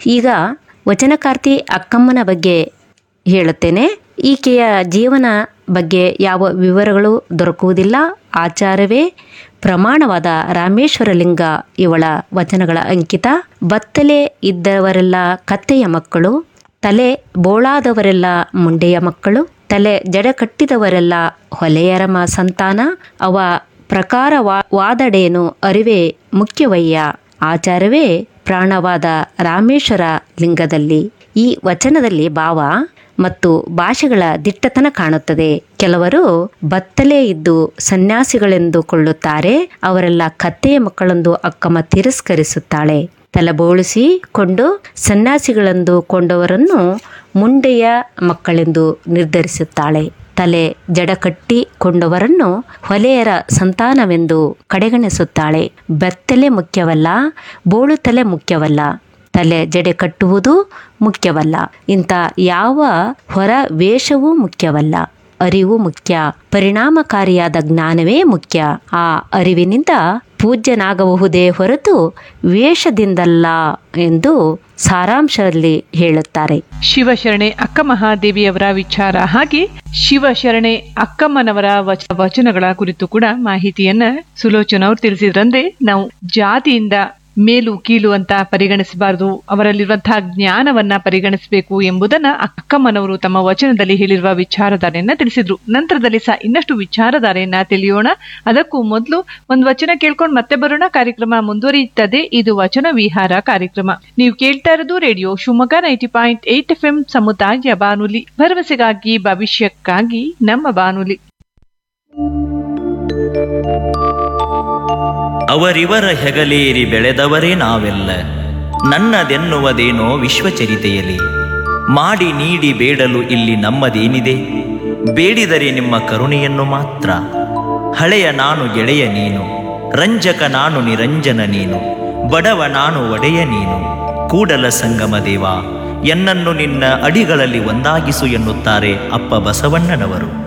ಈಗ ವಚನಕಾರ್ತಿ ಅಕ್ಕಮ್ಮನ ಬಗ್ಗೆ ಹೇಳುತ್ತೇನೆ ಈಕೆಯ ಜೀವನ ಬಗ್ಗೆ ಯಾವ ವಿವರಗಳು ದೊರಕುವುದಿಲ್ಲ ಆಚಾರವೇ ಪ್ರಮಾಣವಾದ ರಾಮೇಶ್ವರ ಲಿಂಗ ಇವಳ ವಚನಗಳ ಅಂಕಿತ ಬತ್ತಲೆ ಇದ್ದವರೆಲ್ಲ ಕತ್ತೆಯ ಮಕ್ಕಳು ತಲೆ ಬೋಳಾದವರೆಲ್ಲ ಮುಂಡೆಯ ಮಕ್ಕಳು ತಲೆ ಜಡ ಕಟ್ಟಿದವರೆಲ್ಲ ಹೊಲೆಯರಮ ಸಂತಾನ ಅವ ಪ್ರಕಾರ ವಾದಡೇನು ಅರಿವೇ ಮುಖ್ಯವಯ್ಯ ಆಚಾರವೇ ಪ್ರಾಣವಾದ ರಾಮೇಶ್ವರ ಲಿಂಗದಲ್ಲಿ ಈ ವಚನದಲ್ಲಿ ಭಾವ ಮತ್ತು ಭಾಷೆಗಳ ದಿಟ್ಟತನ ಕಾಣುತ್ತದೆ ಕೆಲವರು ಬತ್ತಲೇ ಇದ್ದು ಸನ್ಯಾಸಿಗಳೆಂದುಕೊಳ್ಳುತ್ತಾರೆ ಅವರೆಲ್ಲ ಕತ್ತೆಯ ಮಕ್ಕಳೆಂದು ಅಕ್ಕಮ್ಮ ತಿರಸ್ಕರಿಸುತ್ತಾಳೆ ತಲೆಬೋಳಿಸಿಕೊಂಡು ಸನ್ಯಾಸಿಗಳೆಂದು ಕೊಂಡವರನ್ನು ಮುಂಡೆಯ ಮಕ್ಕಳೆಂದು ನಿರ್ಧರಿಸುತ್ತಾಳೆ ತಲೆ ಜಡ ಕಟ್ಟಿಕೊಂಡವರನ್ನು ಹೊಲೆಯರ ಸಂತಾನವೆಂದು ಕಡೆಗಣಿಸುತ್ತಾಳೆ ಬೆತ್ತಲೆ ಮುಖ್ಯವಲ್ಲ ಬೋಳು ತಲೆ ಮುಖ್ಯವಲ್ಲ ತಲೆ ಜಡೆ ಕಟ್ಟುವುದು ಮುಖ್ಯವಲ್ಲ ಇಂಥ ಯಾವ ಹೊರ ವೇಷವೂ ಮುಖ್ಯವಲ್ಲ ಅರಿವು ಮುಖ್ಯ ಪರಿಣಾಮಕಾರಿಯಾದ ಜ್ಞಾನವೇ ಮುಖ್ಯ ಆ ಅರಿವಿನಿಂದ ಪೂಜ್ಯನಾಗಬಹುದೇ ಹೊರತು ವೇಷದಿಂದಲ್ಲ ಎಂದು ಸಾರಾಂಶದಲ್ಲಿ ಹೇಳುತ್ತಾರೆ ಶಿವಶರಣೆ ಅಕ್ಕ ಮಹಾದೇವಿಯವರ ವಿಚಾರ ಹಾಗೆ ಶಿವಶರಣೆ ಅಕ್ಕಮ್ಮನವರ ವಚ ವಚನಗಳ ಕುರಿತು ಕೂಡ ಮಾಹಿತಿಯನ್ನ ಸುಲೋಚನ ಅವರು ತಿಳಿಸಿದ್ರಂದ್ರೆ ನಾವು ಜಾತಿಯಿಂದ ಮೇಲು ಕೀಳು ಅಂತ ಪರಿಗಣಿಸಬಾರದು ಅವರಲ್ಲಿರುವಂತಹ ಜ್ಞಾನವನ್ನ ಪರಿಗಣಿಸಬೇಕು ಎಂಬುದನ್ನ ಅಕ್ಕಮ್ಮನವರು ತಮ್ಮ ವಚನದಲ್ಲಿ ಹೇಳಿರುವ ವಿಚಾರಧಾರೆಯನ್ನ ತಿಳಿಸಿದ್ರು ನಂತರದಲ್ಲಿ ಸಹ ಇನ್ನಷ್ಟು ವಿಚಾರಧಾರೆಯನ್ನ ತಿಳಿಯೋಣ ಅದಕ್ಕೂ ಮೊದಲು ಒಂದು ವಚನ ಕೇಳ್ಕೊಂಡು ಮತ್ತೆ ಬರೋಣ ಕಾರ್ಯಕ್ರಮ ಮುಂದುವರಿಯುತ್ತದೆ ಇದು ವಚನ ವಿಹಾರ ಕಾರ್ಯಕ್ರಮ ನೀವು ಕೇಳ್ತಾ ಇರೋದು radio Shivamogga ninety point eight F M ಸಮುದಾಯ ಬಾನುಲಿ ಭರವಸೆಗಾಗಿ ಭವಿಷ್ಯಕ್ಕಾಗಿ ನಮ್ಮ ಬಾನುಲಿ ಅವರಿವರ ಹೆಗಲೇರಿ ಬೆಳೆದವರೇ ನಾವೆಲ್ಲ ನನ್ನದೆನ್ನುವುದೇನೋ ವಿಶ್ವಚರಿತೆಯಲಿ ಮಾಡಿ ನೀಡಿ ಬೇಡಲು ಇಲ್ಲಿ ನಮ್ಮದೇನಿದೆ ಬೇಡಿದರೆ ನಿಮ್ಮ ಕರುಣೆಯನ್ನು ಮಾತ್ರ ಹಳೆಯ ನಾನು ಗೆಳೆಯ ನೀನು ರಂಜಕ ನಾನು ನಿರಂಜನ ನೀನು ಬಡವ ನಾನು ಒಡೆಯ ನೀನು ಕೂಡಲ ಸಂಗಮ ದೇವ ಎನ್ನನ್ನು ನಿನ್ನ ಅಡಿಗಳಲ್ಲಿ ಒಂದಾಗಿಸು ಎನ್ನುತ್ತಾರೆ ಅಪ್ಪ ಬಸವಣ್ಣನವರು